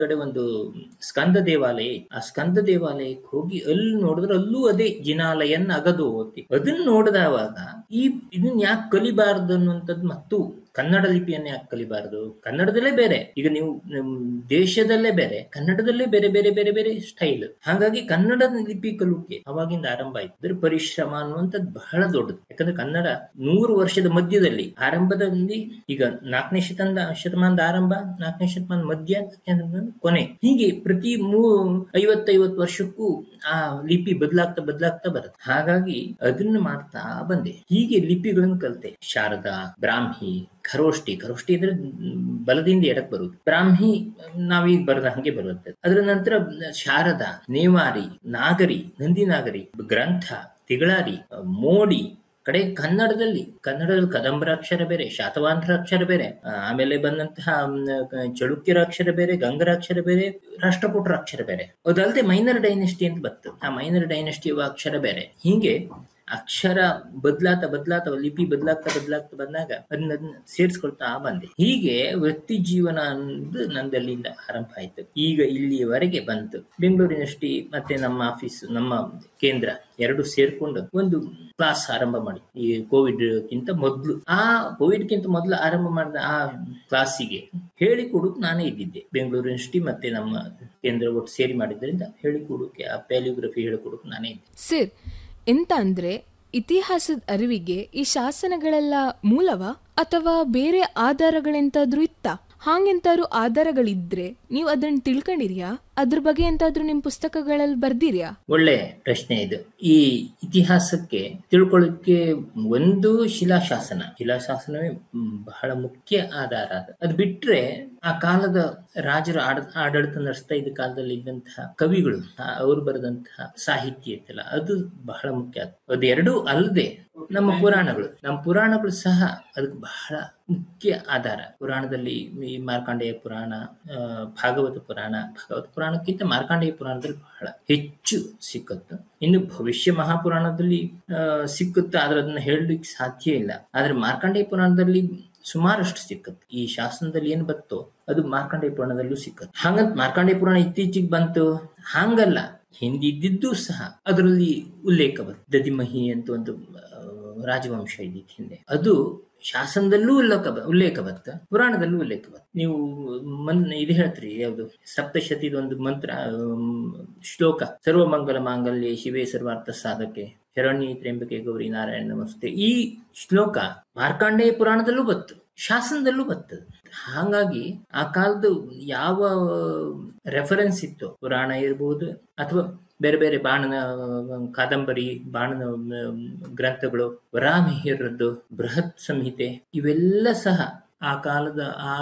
ಕಡೆ ಒಂದು ಸ್ಕಂದ ದೇವಾಲಯ ಐತಿ. ಆ ಸ್ಕಂದ ದೇವಾಲಯಕ್ಕೆ ಹೋಗಿ ಅಲ್ಲಿ ನೋಡಿದ್ರೆ ಅಲ್ಲೂ ಅದೇ ಜಿನಾಲಯನ್ ಅಗದು ಓತಿ ಅದನ್ನ ನೋಡಿದವಾಗ ಈ ಇದನ್ನ ಯಾಕೆ ಕಲಿಬಾರದು ಅನ್ನುವಂಥದ್ದು ಮತ್ತು ಕನ್ನಡ ಲಿಪಿಯನ್ನ ಯಾಕೆ ಕಲಿಬಾರದು ಕನ್ನಡದಲ್ಲೇ ಬೇರೆ ಈಗ ನೀವು ನಮ್ ದೇಶದಲ್ಲೇ ಬೇರೆ ಕನ್ನಡದಲ್ಲೇ ಬೇರೆ ಬೇರೆ ಬೇರೆ ಬೇರೆ ಸ್ಟೈಲ್ ಹಾಗಾಗಿ ಕನ್ನಡ ಲಿಪಿ ಕಲಿಕೆ ಅವಾಗಿಂದ ಆರಂಭ ಆಯ್ತು ಅದ್ರ ಪರಿಶ್ರಮ ಅನ್ನುವಂಥದ್ದು ಬಹಳ ದೊಡ್ಡದು ಯಾಕಂದ್ರೆ ಕನ್ನಡ ನೂರು ವರ್ಷದ ಮಧ್ಯದಲ್ಲಿ ಆರಂಭದಲ್ಲಿ ಈಗ ನಾಲ್ಕನೇ ಶತಮಾನದ ಶತಮಾನದ ಆರಂಭ ನಾಲ್ಕನೇ ಶತಮಾನ ಮಧ್ಯ ನಾಲ್ಕನೇ ಶತಮಾನದ ಕೊನೆ ಹೀಗೆ ಪ್ರತಿ ಮೂ ಐವತ್ತೈವತ್ತು ವರ್ಷಕ್ಕೂ ಆ ಲಿಪಿ ಬದಲಾಗ್ತಾ ಬದಲಾಗ್ತಾ ಬರುತ್ತೆ ಹಾಗಾಗಿ ಅದನ್ನ ಮಾಡ್ತಾ ಬಂದೆ ಹೀಗೆ ಲಿಪಿಗಳನ್ನು ಕಲಿತೆ ಶಾರದಾ ಬ್ರಾಹ್ಮಿ ಖರೋಷ್ಠಿ ಖರೋಷ್ಠಿ ಅಂದ್ರೆ ಬಲದಿಂದ ಎಡಕ್ ಬರುವುದು ಬ್ರಾಹ್ಮಿ ನಾವೀಗ ಬರದ ಹಂಗೆ ಬರುತ್ತೆ ಅದರ ನಂತರ ಶಾರದಾ ನೇವಾರಿ ನಾಗರಿ ನಂದಿ ನಾಗರಿ ಗ್ರಂಥ ತಿಗಳಾರಿ ಮೋಡಿ ಕಡೆ ಕನ್ನಡದಲ್ಲಿ ಕನ್ನಡದಲ್ಲಿ ಕದಂಬರ ಅಕ್ಷರ ಬೇರೆ ಶಾತವಾಹನರ ಅಕ್ಷರ ಬೇರೆ ಆ, ಆಮೇಲೆ ಬಂದಂತಹ ಮ್, ಕ- ಚಳುಕ್ಯರ ಅಕ್ಷರ ಬೇರೆ ಗಂಗರ ಅಕ್ಷರ ಬೇರೆ ರಾಷ್ಟ್ರಕೂಟರ ಅಕ್ಷರ ಬೇರೆ ಅದಲ್ಲದೆ ಮೈನರ್ ಡೈನೆಸ್ಟಿ ಅಂತ ಬತ್ತು ಆ ಮೈನರ್ ಡೈನೆಸ್ಟಿ ಅಕ್ಷರ ಬೇರೆ ಹೀಗೆ ಅಕ್ಷರ ಬದಲಾತ ಬದಲಾತ ಲಿಪಿ ಬದಲಾಗ್ತಾ ಬದಲಾಗ್ತಾ ಬಂದಾಗ ಅದನ್ನ ಅದನ್ನ ಸೇರಿಸ್ಕೊಳ್ತಾ ಬಂದೆ ಹೀಗೆ ವೃತ್ತಿ ಜೀವನ ಅನ್ನೋದು ನಂದಲ್ಲಿಂದ ಆರಂಭ ಆಯ್ತು ಈಗ ಇಲ್ಲಿಯವರೆಗೆ ಬಂತು ಬೆಂಗಳೂರಿನಷ್ಟಿ ಮತ್ತೆ ನಮ್ಮ ಆಫೀಸ್ ನಮ್ಮ ಕೇಂದ್ರ ಎರಡು ಸೇರ್ಕೊಂಡು ಒಂದು ಕ್ಲಾಸ್ ಆರಂಭ ಮಾಡಿ ಈ ಕೋವಿಡ್ ಗಿಂತ ಮೊದಲು ಆ ಕೋವಿಡ್ ಗಿಂತ ಮೊದಲು ಆರಂಭ ಮಾಡಿದ ಆ ಕ್ಲಾಸಿಗೆ ಹೇಳಿಕೊಡೋಕೆ ನಾನೇ ಇದ್ದಿದ್ದೆ ಬೆಂಗಳೂರು ಯೂನಿವರ್ಸಿಟಿ ಮತ್ತೆ ನಮ್ಮ ಕೇಂದ್ರ ಒಟ್ಟು ಸೇರಿ ಮಾಡಿದ್ರಿಂದ ಹೇಳಿಕೊಡೋಕೆ ಆ ಪ್ಯಾಲಿಯೋಗ್ರಫಿ ಹೇಳಿಕೊಡೋಕೆ ನಾನೇ ಇದ್ದೆ ಸರ್ ಎಂತ ಅಂದ್ರೆ ಇತಿಹಾಸದ ಅರಿವಿಗೆ ಈ ಶಾಸನಗಳೆಲ್ಲ ಮೂಲವ ಅಥವಾ ಬೇರೆ ಆಧಾರಗಳೆಂತಾದ್ರೂ ಇತ್ತ ಹಾಗೆಂತಾದ್ರು ಆಧಾರಗಳಿದ್ರೆ ನೀವು ಅದನ್ನ ತಿಳ್ಕೊಂಡಿರ್ಯಾ ಅದ್ರ ಬಗ್ಗೆ ಎಂತಾದ್ರೂ ನಿಮ್ ಪುಸ್ತಕಗಳಲ್ಲಿ ಬರ್ದಿರ್ಯಾ ಒಳ್ಳೆ ಪ್ರಶ್ನೆ ಇದು ಈ ಇತಿಹಾಸಕ್ಕೆ ತಿಳ್ಕೊಳ್ಳೋಕೆ ಒಂದು ಶಿಲಾಶಾಸನ ಶಿಲಾಶಾಸನವೇ ಮ್, ಬಹಳ ಮುಖ್ಯ ಆಧಾರ ಅದು ಅದು ಬಿಟ್ರೆ ಆ ಕಾಲದ ರಾಜರು ಆಡ ಆಡಳಿತ ನಡೆಸ್ತಾ ಇದ್ದ ಕಾಲದಲ್ಲಿ ಇದ್ದಂತಹ ಕವಿಗಳು ಆ, ಅವರು ಬರೆದಂತಹ ಸಾಹಿತ್ಯ ಇತ್ತಲ್ಲ ಅದು ಬಹಳ ಮುಖ್ಯ ಅದು ಎರಡೂ ಅಲ್ಲದೆ ನಮ್ಮ ಪುರಾಣಗಳು ನಮ್ಮ ಪುರಾಣಗಳು ಸಹ ಅದಕ್ಕೆ ಬಹಳ ಮುಖ್ಯ ಆಧಾರ ಪುರಾಣದಲ್ಲಿ ಈ ಮಾರ್ಕಾಂಡೇಯ ಪುರಾಣ ಆ, ಭಾಗವತ ಪುರಾಣ ಭಾಗವತ ಪುರಾಣಕ್ಕಿಂತ ಮಾರ್ಕಾಂಡೇಯ ಪುರಾಣದಲ್ಲಿ ಬಹಳ ಹೆಚ್ಚು ಸಿಕ್ಕತ್ತು ಇನ್ನು ಭವಿಷ್ಯ ಮಹಾಪುರಾಣದಲ್ಲಿ ಆ, ಸಿಕ್ಕುತ್ತೆ ಆದ್ರೆ ಅದನ್ನ ಹೇಳಲಿಕ್ಕೆ ಸಾಧ್ಯ ಇಲ್ಲ ಆದ್ರೆ ಮಾರ್ಕಾಂಡೇಯ ಪುರಾಣದಲ್ಲಿ ಸುಮಾರಷ್ಟು ಸಿಕ್ಕತ್ತು ಈ ಶಾಸನದಲ್ಲಿ ಏನ್ ಬತ್ತೋ ಅದು ಮಾರ್ಕಾಂಡೇಯ ಪುರಾಣದಲ್ಲೂ ಸಿಕ್ಕತ್ತು ಹಾಗಂತ ಮಾರ್ಕಾಂಡೇಯ ಪುರಾಣ ಇತ್ತೀಚೆಗೆ ಬಂತು ಹಾಂಗಲ್ಲ ಹಿಂದಿದ್ದು ಸಹ ಅದರಲ್ಲಿ ಉಲ್ಲೇಖ ಬರುತ್ತೆ ದದಿಮಹಿ ಅಂತ ಒಂದು ಆ, ರಾಜವಂಶ ಇದ್ದಿತ್ತು ಹಿಂದೆ ಅದು ಶಾಸನದಲ್ಲೂ ಉಲ್ಲೇಖ ಬ- ಉಲ್ಲೇಖ ಬತ್ತ ಪುರಾಣದಲ್ಲೂ ಉಲ್ಲೇಖ ಬತ್ತ ನೀವು ಮನ್ ಇದು ಹೇಳ್ತೀರಿ ಯಾವುದು ಸಪ್ತಶತಿದ ಒಂದು ಮಂತ್ರ ಆಮ್, ಶ್ಲೋಕ ಸರ್ವಮಂಗಲ ಮಾಂಗಲ್ಯ ಶಿವೇ ಸರ್ವಾರ್ಥ ಸಾಧಕೆ ಶರಣ್ಯ ತ್ರ್ಯಂಬಕೆ ಗೌರಿ ನಾರಾಯಣ ನಮಸ್ತೆ ಈ ಶ್ಲೋಕ ಮಾರ್ಕಾಂಡೇಯ ಪುರಾಣದಲ್ಲೂ ಬತ್ತು ಶಾಸನದಲ್ಲೂ ಬರ್ತದೆ ಹಾಗಾಗಿ ಆ ಕಾಲದ ಯಾವ ರೆಫರೆನ್ಸ್ ಇತ್ತು ಪುರಾಣ ಇರ್ಬೋದು ಅಥವಾ ಬೇರೆ ಬೇರೆ ಬಾಣನ ಕಾದಂಬರಿ ಬಾಣನ ಮ್, ಗ್ರಂಥಗಳು ವರಾಮಿಹಿರದ್ದು ಬೃಹತ್ ಸಂಹಿತೆ ಇವೆಲ್ಲ ಸಹ ಆ ಕಾಲದ ಆ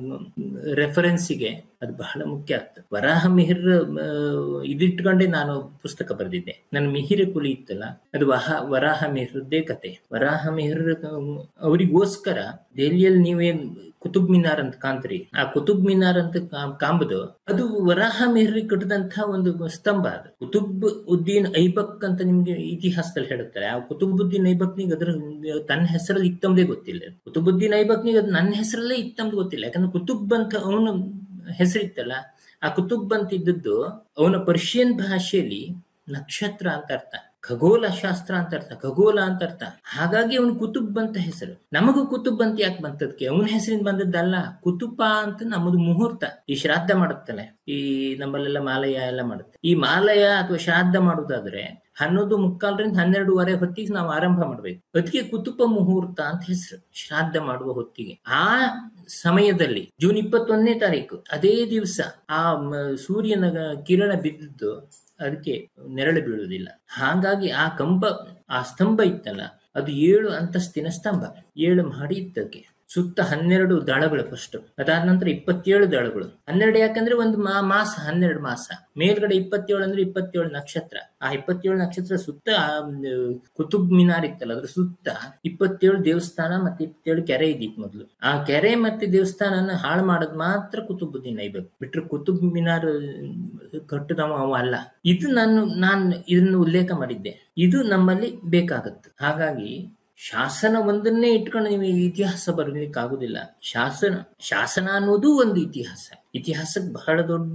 ರೆಫರೆನ್ಸಿಗೆ ಅದು ಬಹಳ ಮುಖ್ಯ ಆಗ್ತದೆ ವರಾಹ ಮಿಹಿರ್ ಆ, ಇದಿಟ್ಕೊಂಡೆ ನಾನು ಪುಸ್ತಕ ಬರೆದಿದ್ದೆ ನನ್ನ ಮಿಹಿರ ಕುಲಿ ಇತ್ತಲ್ಲ ಅದು ವಹ ವರಾಹ ಮಿಹಿರದ್ದೇ ಕತೆ ವರಾಹ ಮಿಹಿರ್ ಅವರಿಗೋಸ್ಕರ ದೆಹಲಿಯಲ್ಲಿ ನೀವೇನ್ ಕುತುಬ್ ಮಿನಾರ್ ಅಂತ ಕಾಣ್ತೀರಿ ಆ ಕುತುಬ್ ಮಿನಾರ್ ಅಂತ ಕಾ- ಕಾಂಬುದು ಅದು ವರಾಹ ಮಿಹಿರ್ ಕಟ್ಟಿದಂತಹ ಒಂದು ಸ್ತಂಭ ಅದು ಕುತುಬ್ ಉದ್ದೀನ್ ಐಬಕ್ ಅಂತ ನಿಮ್ಗೆ ಇತಿಹಾಸದಲ್ಲಿ ಹೇಳುತ್ತಾರೆ ಆ ಕುತುಬುದ್ದೀನ್ ಐಬಕ್ನಿಗೆ ಅದ್ರ ತನ್ನ ಹೆಸರಲ್ಲಿ ಇತ್ತಂಬುದೇ ಗೊತ್ತಿಲ್ಲ ಕುತುಬುದ್ದೀನ್ ಐಬಕ್ನಿಗೆ ಅದು ನನ್ನ ಹೆಸರಲ್ಲೇ ಇತ್ತಂಬುದು ಗೊತ್ತಿಲ್ಲ ಯಾಕಂದ್ರೆ ಕುತುಬ್ ಅಂತ ಅವನು ಹೆಸರಿತ್ತಲ್ಲ ಆ ಕುತುಬ್ ಅಂತ ಇದ್ದದ್ದು ಅವನ ಪರ್ಷಿಯನ್ ಭಾಷೆಯಲ್ಲಿ ನಕ್ಷತ್ರ ಅಂತ ಅರ್ಥ ಖಗೋಳ ಶಾಸ್ತ್ರ ಅಂತ ಅರ್ಥ ಖಗೋಳ ಅಂತ ಅರ್ಥ ಹಾಗಾಗಿ ಅವನು ಕುತುಬ್ ಅಂತ ಹೆಸರು ನಮಗೂ ಕುತುಬ್ ಅಂತ ಯಾಕೆ ಬಂತದಕ್ಕೆ ಅವನ ಹೆಸರಿಂದ ಬಂದದ್ದಲ್ಲ ಕುತುಪ ಅಂತ ನಮ್ಮದು ಮುಹೂರ್ತ ಈ ಶ್ರಾದ್ದ ಮಾಡುತ್ತಲ್ಲ ಈ ನಮ್ಮಲ್ಲೆಲ್ಲ ಮಾಲಯ ಎಲ್ಲ ಮಾಡುತ್ತೆ ಈ ಮಾಲಯ ಅಥವಾ ಶ್ರಾದ್ದ ಮಾಡುವುದಾದ್ರೆ ಹನ್ನೊಂದು ಮುಕ್ಕಾಲರಿಂದ ಹನ್ನೆರಡೂವರೆ ಹೊತ್ತಿಗೆ ನಾವು ಆರಂಭ ಮಾಡ್ಬೇಕು ಅದಕ್ಕೆ ಕುತುಪ ಮುಹೂರ್ತ ಅಂತ ಹೆಸರು ಶ್ರಾದ್ದ ಮಾಡುವ ಹೊತ್ತಿಗೆ ಆ ಸಮಯದಲ್ಲಿ ಜೂನ್ ಇಪ್ಪತ್ತೊಂದನೇ ತಾರೀಕು ಅದೇ ದಿವಸ ಆ ಮ- ಸೂರ್ಯನ ಕಿರಣ ಬಿದ್ದದ್ದು ಅದಕ್ಕೆ ನೆರಳು ಬೀಳುವುದಿಲ್ಲ ಹಾಗಾಗಿ ಆ ಕಂಬ ಆ ಸ್ತಂಭ ಇತ್ತಲ್ಲ ಅದು ಏಳು ಅಂತಸ್ತಿನ ಸ್ತಂಭ ಏಳು ಮಾಡಿ ಇತ್ತಕ್ಕೆ ಸುತ್ತ ಹನ್ನೆರಡು ದಳಗಳು ಫಸ್ಟ್ ಅದಾದ ನಂತರ ಇಪ್ಪತ್ತೇಳು ದಳಗಳು ಹನ್ನೆರಡು ಯಾಕಂದ್ರೆ ಒಂದು ಮಾ- ಮಾಸ ಹನ್ನೆರಡು ಮಾಸ ಮೇಲ್ಗಡೆ ಇಪ್ಪತ್ತೇಳು ಅಂದ್ರೆ ಇಪ್ಪತ್ತೇಳು ನಕ್ಷತ್ರ ಆ ಇಪ್ಪತ್ತೇಳು ನಕ್ಷತ್ರ ಸುತ್ತ ಆ, ಒಂದು ಕುತುಬ್ ಮಿನಾರ್ ಇತ್ತಲ್ಲ ಅದ್ರ ಸುತ್ತ ಇಪ್ಪತ್ತೇಳು ದೇವಸ್ಥಾನ ಮತ್ತೆ ಇಪ್ಪತ್ತೇಳು ಕೆರೆ ಇದ್ದಿತ್ತು ಮೊದಲು ಆ ಕೆರೆ ಮತ್ತೆ ದೇವಸ್ಥಾನನ ಹಾಳು ಮಾಡೋದು ಮಾತ್ರ ಕುತುಬುದ್ದೀನ್ ಐಬಕ್ ಬಿಟ್ರೆ ಕುತುಬ್ ಮಿನಾರ್ ಕಟ್ಟದವ ಅವ ಅಲ್ಲ ಇದು ನಾನು ನಾನು ಇದನ್ನು ಉಲ್ಲೇಖ ಮಾಡಿದ್ದೆ ಇದು ನಮ್ಮಲ್ಲಿ ಬೇಕಾಗತ್ತೆ ಹಾಗಾಗಿ ಶಾಸನ ಒಂದನ್ನೇ ಇಟ್ಕೊಂಡು ನೀವು ಇತಿಹಾಸ ಬರಲಿಕ್ಕೆ ಆಗುದಿಲ್ಲ ಶಾಸನ ಶಾಸನ ಅನ್ನೋದು ಒಂದು ಇತಿಹಾಸ ಇತಿಹಾಸಕ್ಕೆ ಬಹಳ ದೊಡ್ಡ